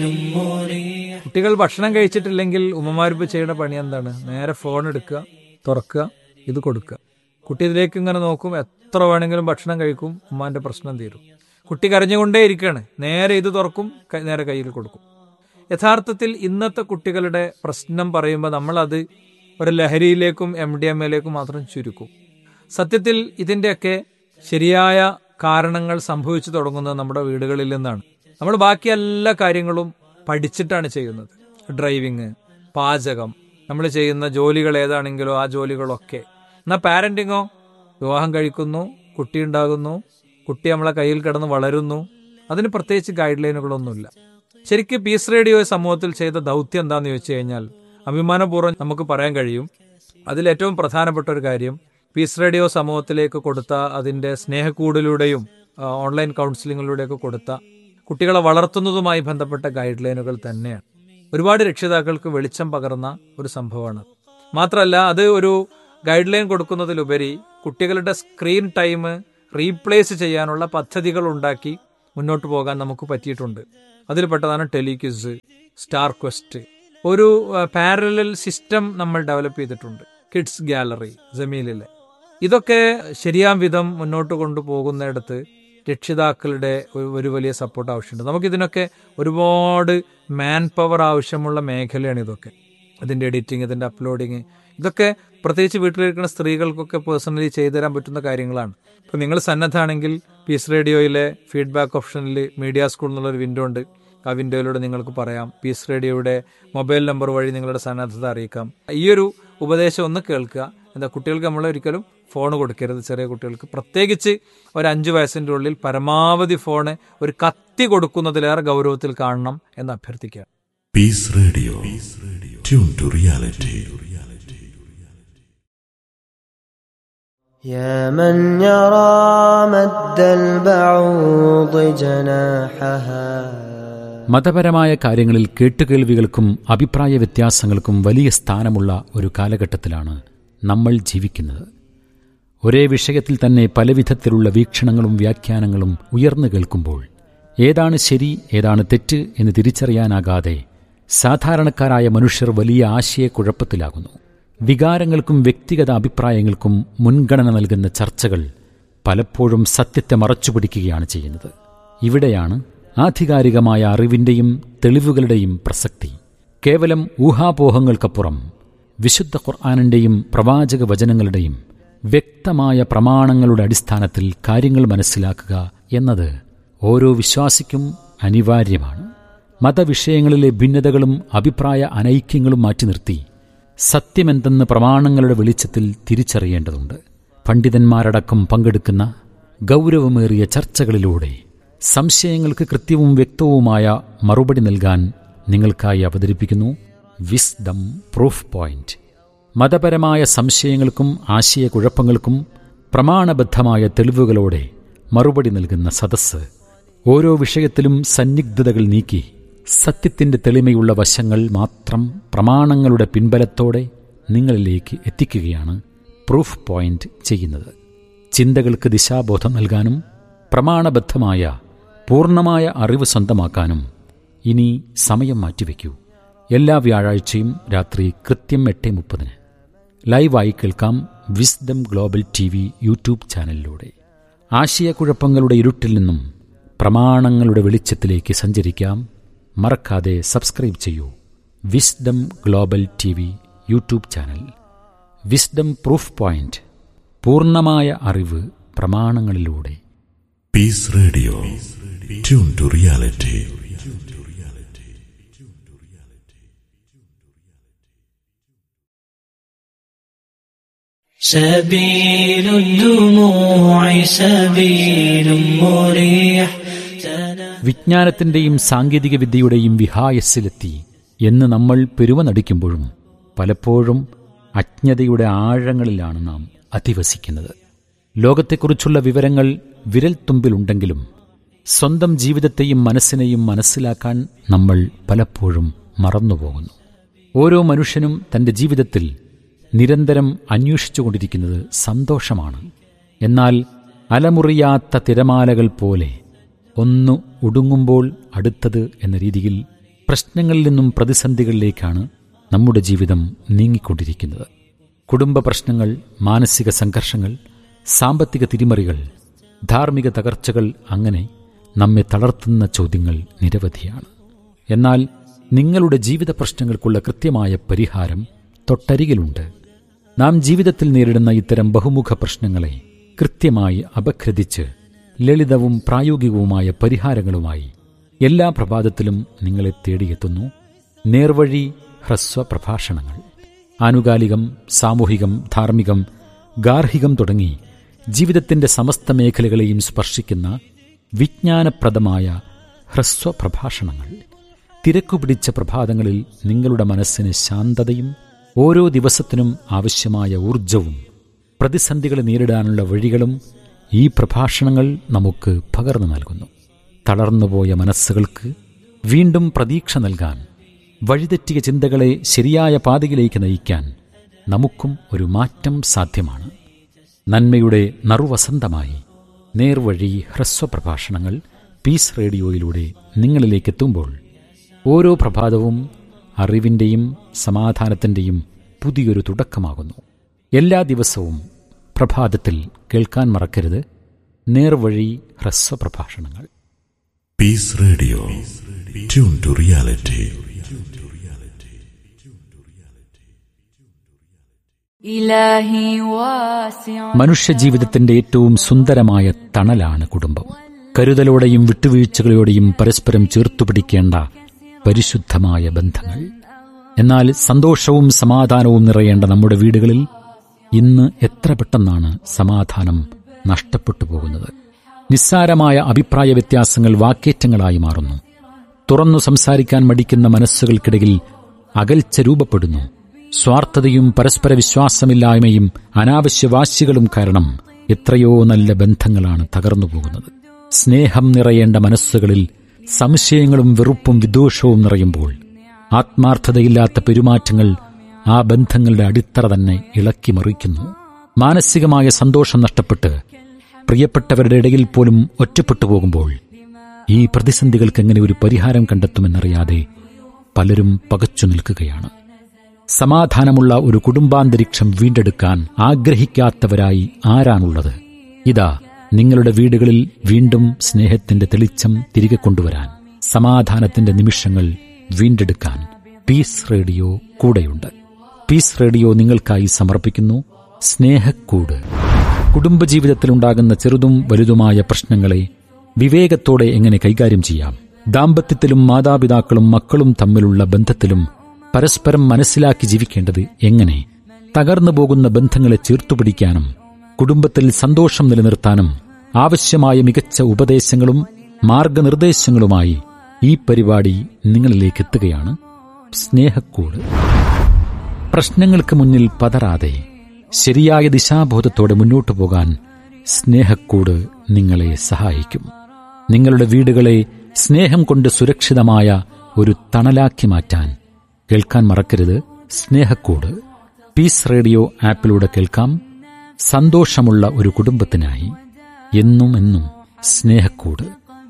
കുട്ടികൾ ഭക്ഷണം കഴിച്ചിട്ടില്ലെങ്കിൽ ഉമ്മമാരിപ്പോൾ ചെയ്യുന്ന പണി എന്താണ് നേരെ ഫോൺ എടുക്കുക തുറക്കുക ഇത് കൊടുക്കുക കുട്ടി ഇതിലേക്ക് ഇങ്ങനെ നോക്കും എത്ര വേണമെങ്കിലും ഭക്ഷണം കഴിക്കും ഉമ്മാന്റെ പ്രശ്നം തീരും കുട്ടി കരഞ്ഞുകൊണ്ടേ ഇരിക്കുകയാണ് നേരെ ഇത് തുറക്കും ക- നേരെ കയ്യിൽ കൊടുക്കും യഥാർത്ഥത്തിൽ ഇന്നത്തെ കുട്ടികളുടെ പ്രശ്നം പറയുമ്പോൾ നമ്മളത് ഒരു ലഹരിയിലേക്കും എം ഡി എം എയിലേക്കും മാത്രം ചുരുക്കും സത്യത്തിൽ ഇതിൻ്റെയൊക്കെ ശരിയായ കാരണങ്ങൾ സംഭവിച്ചു തുടങ്ങുന്നത് നമ്മുടെ വീടുകളിൽ നിന്നാണ് നമ്മൾ ബാക്കി എല്ലാ കാര്യങ്ങളും പഠിച്ചിട്ടാണ് ചെയ്യുന്നത് ഡ്രൈവിങ് പാചകം നമ്മൾ ചെയ്യുന്ന ജോലികൾ ഏതാണെങ്കിലോ ആ ജോലികളൊക്കെ എന്നാൽ പാരന്റിങ്ങോ വിവാഹം കഴിക്കുന്നു കുട്ടി ഉണ്ടാകുന്നു കുട്ടി നമ്മളെ കയ്യിൽ കിടന്ന് വളരുന്നു അതിന് പ്രത്യേകിച്ച് ഗൈഡ് ലൈനുകളൊന്നുമില്ല ശരിക്കും പീസ് റേഡിയോ സമൂഹത്തിൽ ചെയ്ത ദൗത്യം എന്താന്ന് ചോദിച്ചു കഴിഞ്ഞാൽ അഭിമാനപൂർവ്വം നമുക്ക് പറയാൻ കഴിയും അതിൽ ഏറ്റവും പ്രധാനപ്പെട്ട ഒരു കാര്യം പീസ് റേഡിയോ സമൂഹത്തിലേക്ക് കൊടുത്ത അതിന്റെ സ്നേഹക്കൂടിലൂടെയും ആ, ഓൺലൈൻ കൗൺസിലിങ്ങിലൂടെയൊക്കെ കൊടുത്ത കുട്ടികളെ വളർത്തുന്നതുമായി ബന്ധപ്പെട്ട ഗൈഡ് ലൈനുകൾ തന്നെയാണ് ഒരുപാട് രക്ഷിതാക്കൾക്ക് വെളിച്ചം പകർന്ന ഒരു സംഭവമാണ് മാത്രമല്ല അത് ഒരു ഗൈഡ് ലൈൻ കൊടുക്കുന്നതിലുപരി കുട്ടികളുടെ സ്ക്രീൻ ടൈം റീപ്ലേസ് ചെയ്യാനുള്ള പദ്ധതികൾ ഉണ്ടാക്കി മുന്നോട്ട് പോകാൻ നമുക്ക് പറ്റിയിട്ടുണ്ട് അതിൽപ്പെട്ടതാണ് ടെലിക്വിസ് സ്റ്റാർ ക്വസ്റ്റ് ഒരു പാരലൽ സിസ്റ്റം നമ്മൾ ഡെവലപ്പ് ചെയ്തിട്ടുണ്ട് കിഡ്സ് ഗാലറി ജമീലിലെ ഇതൊക്കെ ശരിയാം വിധം മുന്നോട്ട് കൊണ്ടുപോകുന്നിടത്ത് രക്ഷിതാക്കളുടെ ഒരു ഒരു വലിയ സപ്പോർട്ട് ആവശ്യമുണ്ട് നമുക്കിതിനൊക്കെ ഒരുപാട് മാൻ പവർ ആവശ്യമുള്ള മേഖലയാണ് ഇതൊക്കെ ഇതിൻ്റെ എഡിറ്റിംഗ് ഇതിൻ്റെ അപ്ലോഡിങ് ഇതൊക്കെ പ്രത്യേകിച്ച് വീട്ടിലിരിക്കുന്ന സ്ത്രീകൾക്കൊക്കെ പേഴ്സണലി ചെയ്തു തരാൻ പറ്റുന്ന കാര്യങ്ങളാണ് ഇപ്പം നിങ്ങൾ സന്നദ്ധാണെങ്കിൽ പീസ് റേഡിയോയിലെ ഫീഡ്ബാക്ക് ഓപ്ഷനിൽ മീഡിയ സ്കൂൾ എന്നുള്ളൊരു വിൻഡോ ഉണ്ട് ആ വിൻഡോയിലൂടെ നിങ്ങൾക്ക് പറയാം പീസ് റേഡിയോയുടെ മൊബൈൽ നമ്പർ വഴി നിങ്ങളുടെ സന്നദ്ധത അറിയിക്കാം ഈ ഒരു ഉപദേശം ഒന്ന് കേൾക്കുക എന്താ കുട്ടികൾക്ക് നമ്മൾ ഒരിക്കലും ഫോൺ കൊടുക്കരുത് ചെറിയ കുട്ടികൾക്ക് പ്രത്യേകിച്ച് ഒരു അഞ്ച് വയസ്സിൻ്റെ ഉള്ളിൽ പരമാവധി ഫോണ് ഒരു കത്തി കൊടുക്കുന്നതിലേറെ ഗൗരവത്തിൽ കാണണം എന്ന് അഭ്യർത്ഥിക്കുക Peace Radio. Tune to reality. يا من يرى مد البعوض جناحها മതപരമായ കാര്യങ്ങളിൽ കേട്ടുകേൾവികൾക്കും അഭിപ്രായ വ്യത്യാസങ്ങൾക്കും വലിയ സ്ഥാനമുള്ള ഒരു കാലഘട്ടത്തിലാണ് നമ്മൾ ജീവിക്കുന്നത് ഒരേ വിഷയത്തിൽ തന്നെ പലവിധത്തിലുള്ള വീക്ഷണങ്ങളും വ്യാഖ്യാനങ്ങളും ഉയർന്നു കേൾക്കുമ്പോൾ ഏതാണ് ശരി ഏതാണ് തെറ്റ് എന്ന് തിരിച്ചറിയാനാകാതെ സാധാരണക്കാരായ മനുഷ്യർ വലിയ ആശയക്കുഴപ്പത്തിലാകുന്നു വികാരങ്ങൾക്കും വ്യക്തിഗത അഭിപ്രായങ്ങൾക്കും മുൻഗണന നൽകുന്ന ചർച്ചകൾ പലപ്പോഴും സത്യത്തെ മറച്ചുപിടിക്കുകയാണ് ചെയ്യുന്നത് ഇവിടെയാണ് ആധികാരികമായ അറിവിന്റെയും തെളിവുകളുടെയും പ്രസക്തി കേവലം ഊഹാപോഹങ്ങൾക്കപ്പുറം വിശുദ്ധ ഖുർആാനിന്റെയും പ്രവാചക വചനങ്ങളുടെയും വ്യക്തമായ പ്രമാണങ്ങളുടെ അടിസ്ഥാനത്തിൽ കാര്യങ്ങൾ മനസ്സിലാക്കുക എന്നത് ഓരോ വിശ്വാസിക്കും അനിവാര്യമാണ് മതവിഷയങ്ങളിലെ ഭിന്നതകളും അഭിപ്രായ അനൈക്യങ്ങളും മാറ്റി നിർത്തി സത്യമെന്തെന്ന് പ്രമാണങ്ങളുടെ വെളിച്ചത്തിൽ തിരിച്ചറിയേണ്ടതുണ്ട് പണ്ഡിതന്മാരടക്കം പങ്കെടുക്കുന്ന ഗൗരവമേറിയ ചർച്ചകളിലൂടെ സംശയങ്ങൾക്ക് കൃത്യവും വ്യക്തവുമായ മറുപടി നൽകാൻ നിങ്ങൾക്കായി അവതരിപ്പിക്കുന്നു വിസ്ഡം പ്രൂഫ് പോയിന്റ് മതപരമായ സംശയങ്ങൾക്കും ആശയക്കുഴപ്പങ്ങൾക്കും പ്രമാണബദ്ധമായ തെളിവുകളോടെ മറുപടി നൽകുന്ന സദസ്സ് ഓരോ വിഷയത്തിലും സന്നിഗ്ധതകൾ നീക്കി സത്യത്തിന്റെ തെളിമയുള്ള വശങ്ങൾ മാത്രം പ്രമാണങ്ങളുടെ പിൻബലത്തോടെ നിങ്ങളിലേക്ക് എത്തിക്കുകയാണ് പ്രൂഫ് പോയിന്റ് ചെയ്യുന്നത് ചിന്തകൾക്ക് ദിശാബോധം നൽകാനും പ്രമാണബദ്ധമായ പൂർണ്ണമായ അറിവ് സ്വന്തമാക്കാനും ഇനി സമയം മാറ്റിവെക്കൂ എല്ലാ വ്യാഴാഴ്ചയും രാത്രി കൃത്യം എട്ട് മുപ്പതിന് ലൈവായി കേൾക്കാം Wisdom Global T V YouTube ചാനലിലൂടെ ആശയക്കുഴപ്പങ്ങളുടെ ഇരുട്ടിൽ നിന്നും പ്രമാണങ്ങളുടെ വെളിച്ചത്തിലേക്ക് സഞ്ചരിക്കാം മറക്കാതെ സബ്സ്ക്രൈബ് ചെയ്യൂ Wisdom Global T V YouTube channel Wisdom proof point പൂർണ്ണമായ അറിവ് പ്രമാണങ്ങളിലൂടെ Peace Radio. Tune to reality. سبيل الدموع سبيل مريح വിജ്ഞാനത്തിന്റെയും സാങ്കേതിക വിദ്യയുടെയും വിഹായസ്സിലെത്തി എന്ന് നമ്മൾ പെരുമ നടിക്കുമ്പോഴും പലപ്പോഴും അജ്ഞതയുടെ ആഴങ്ങളിലാണ് നാം അധിവസിക്കുന്നത് ലോകത്തെക്കുറിച്ചുള്ള വിവരങ്ങൾ വിരൽത്തുമ്പിലുണ്ടെങ്കിലും സ്വന്തം ജീവിതത്തെയും മനസ്സിനെയും മനസ്സിലാക്കാൻ നമ്മൾ പലപ്പോഴും മറന്നുപോകുന്നു ഓരോ മനുഷ്യനും തന്റെ ജീവിതത്തിൽ നിരന്തരം അന്വേഷിച്ചുകൊണ്ടിരിക്കുന്നത് സന്തോഷമാണ് എന്നാൽ അലമുറിയാത്ത തിരമാലകൾ പോലെ ഒന്ന് ഒടുങ്ങുമ്പോൾ അടുത്തത് എന്ന രീതിയിൽ പ്രശ്നങ്ങളിൽ നിന്നും പ്രതിസന്ധികളിലേക്കാണ് നമ്മുടെ ജീവിതം നീങ്ങിക്കൊണ്ടിരിക്കുന്നത് കുടുംബ പ്രശ്നങ്ങൾ മാനസിക സംഘർഷങ്ങൾ സാമ്പത്തിക തിരിമറികൾ ധാർമ്മിക തകർച്ചകൾ അങ്ങനെ നമ്മെ തളർത്തുന്ന ചോദ്യങ്ങൾ നിരവധിയാണ് എന്നാൽ നിങ്ങളുടെ ജീവിത പ്രശ്നങ്ങൾക്കുള്ള കൃത്യമായ പരിഹാരം തൊട്ടരികിലുണ്ട് നാം ജീവിതത്തിൽ നേരിടുന്ന ഇത്തരം ബഹുമുഖ പ്രശ്നങ്ങളെ കൃത്യമായി അപഗ്രഥിച്ച് ലളിതവും പ്രായോഗികവുമായ പരിഹാരങ്ങളുമായി എല്ലാ പ്രഭാതത്തിലും നിങ്ങളെ തേടിയെത്തുന്നു നേർവഴി ഹ്രസ്വ പ്രഭാഷണങ്ങൾ ആനുകാലികം സാമൂഹികം ധാർമ്മികം ഗാർഹികം തുടങ്ങി ജീവിതത്തിന്റെ സമസ്ത മേഖലകളെയും സ്പർശിക്കുന്ന വിജ്ഞാനപ്രദമായ ഹ്രസ്വ പ്രഭാഷണങ്ങൾ തിരക്കുപിടിച്ച പ്രഭാതങ്ങളിൽ നിങ്ങളുടെ മനസ്സിന് ശാന്തതയും ഓരോ ദിവസത്തിനും ആവശ്യമായ ഊർജവും പ്രതിസന്ധികളെ നേരിടാനുള്ള വഴികളും ഈ പ്രഭാഷണങ്ങൾ നമുക്ക് പകർന്നു നൽകുന്നു തളർന്നുപോയ മനസ്സുകൾക്ക് വീണ്ടും പ്രതീക്ഷ നൽകാൻ വഴിതെറ്റിയ ചിന്തകളെ ശരിയായ പാതയിലേക്ക് നയിക്കാൻ നമുക്കും ഒരു മാറ്റം സാധ്യമാണ് നന്മയുടെ നറുവസന്തമായി നേർവഴി ഹ്രസ്വ പ്രഭാഷണങ്ങൾ പീസ് റേഡിയോയിലൂടെ നിങ്ങളിലേക്ക് എത്തുമ്പോൾ ഓരോ പ്രഭാതവും അറിവിൻ്റെയും സമാധാനത്തിൻ്റെയും പുതിയൊരു തുടക്കമാകുന്നു എല്ലാ ദിവസവും പ്രഭാതത്തിൽ കേൾക്കാൻ മറക്കരുത് നേർവഴി ഹ്രസ്വ പ്രഭാഷണങ്ങൾ Peace Radio. Tune to reality. إلهي واسع മനുഷ്യജീവിതത്തിന്റെ ഏറ്റവും സുന്ദരമായ തണലാണ് കുടുംബം കരുതലോടെയും വിട്ടുവീഴ്ചകളോടെയും പരസ്പരം ചേർത്തുപിടിക്കേണ്ട പരിശുദ്ധമായ ബന്ധങ്ങൾ എന്നാൽ സന്തോഷവും സമാധാനവും നിറയേണ്ട നമ്മുടെ വീടുകളിൽ ഇന്ന് എത്ര പെട്ടെന്നാണ് സമാധാനം നഷ്ടപ്പെട്ടു പോകുന്നത് നിസ്സാരമായ അഭിപ്രായ വ്യത്യാസങ്ങൾ വാക്കേറ്റങ്ങളായി മാറുന്നു തുറന്നു സംസാരിക്കാൻ മടിക്കുന്ന മനസ്സുകൾക്കിടയിൽ അകൽച്ച രൂപപ്പെടുന്നു സ്വാർത്ഥതയും പരസ്പര വിശ്വാസമില്ലായ്മയും അനാവശ്യ വാശികളും കാരണം എത്രയോ നല്ല ബന്ധങ്ങളാണ് തകർന്നു പോകുന്നത് സ്നേഹം നിറയേണ്ട മനസ്സുകളിൽ സംശയങ്ങളും വെറുപ്പും വിദ്വേഷവും നിറയുമ്പോൾ ആത്മാർത്ഥതയില്ലാത്ത പെരുമാറ്റങ്ങൾ ആ ബന്ധങ്ങളുടെ അടിത്തറ തന്നെ ഇളക്കി മറിക്കുന്നു മാനസികമായ സന്തോഷം നഷ്ടപ്പെട്ട് പ്രിയപ്പെട്ടവരുടെ ഇടയിൽ പോലും ഒറ്റപ്പെട്ടു പോകുമ്പോൾ ഈ പ്രതിസന്ധികൾക്ക് എങ്ങനെ ഒരു പരിഹാരം കണ്ടെത്തുമെന്നറിയാതെ പലരും പകച്ചു നിൽക്കുകയാണ് സമാധാനമുള്ള ഒരു കുടുംബാന്തരീക്ഷം വീണ്ടെടുക്കാൻ ആഗ്രഹിക്കാത്തവരായി ആരാണുള്ളത് ഇതാ നിങ്ങളുടെ വീടുകളിൽ വീണ്ടും സ്നേഹത്തിന്റെ തെളിച്ചം തിരികെ കൊണ്ടുവരാൻ സമാധാനത്തിന്റെ നിമിഷങ്ങൾ വീണ്ടെടുക്കാൻ പീസ് റേഡിയോ കൂടെയുണ്ട് പീസ് റേഡിയോ നിങ്ങൾക്കായി സമർപ്പിക്കുന്നു സ്നേഹക്കൂട് കുടുംബജീവിതത്തിലുണ്ടാകുന്ന ചെറുതും വലുതുമായ പ്രശ്നങ്ങളെ വിവേകത്തോടെ എങ്ങനെ കൈകാര്യം ചെയ്യാം ദാമ്പത്യത്തിലും മാതാപിതാക്കളും മക്കളും തമ്മിലുള്ള ബന്ധത്തിലും പരസ്പരം മനസ്സിലാക്കി ജീവിക്കേണ്ടത് എങ്ങനെ തകർന്നു പോകുന്ന ബന്ധങ്ങളെ ചേർത്തുപിടിക്കാനും കുടുംബത്തിൽ സന്തോഷം നിലനിർത്താനും ആവശ്യമായ മികച്ച ഉപദേശങ്ങളും മാർഗനിർദ്ദേശങ്ങളുമായി ഈ പരിപാടി നിങ്ങളിലേക്ക് എത്തുകയാണ് സ്നേഹക്കൂട് പ്രശ്നങ്ങൾക്ക് മുന്നിൽ പതറാതെ ശരിയായ ദിശാബോധത്തോടെ മുന്നോട്ടു പോകാൻ സ്നേഹക്കൂട് നിങ്ങളെ സഹായിക്കും നിങ്ങളുടെ വീടുകളെ സ്നേഹം കൊണ്ട് സുരക്ഷിതമായ ഒരു തണലാക്കി മാറ്റാൻ കേൾക്കാൻ മറക്കരുത് സ്നേഹക്കൂട് പീസ് റേഡിയോ ആപ്പിലൂടെ കേൾക്കാം സന്തോഷമുള്ള ഒരു കുടുംബത്തിനായി എന്നും എന്നും സ്നേഹക്കൂട്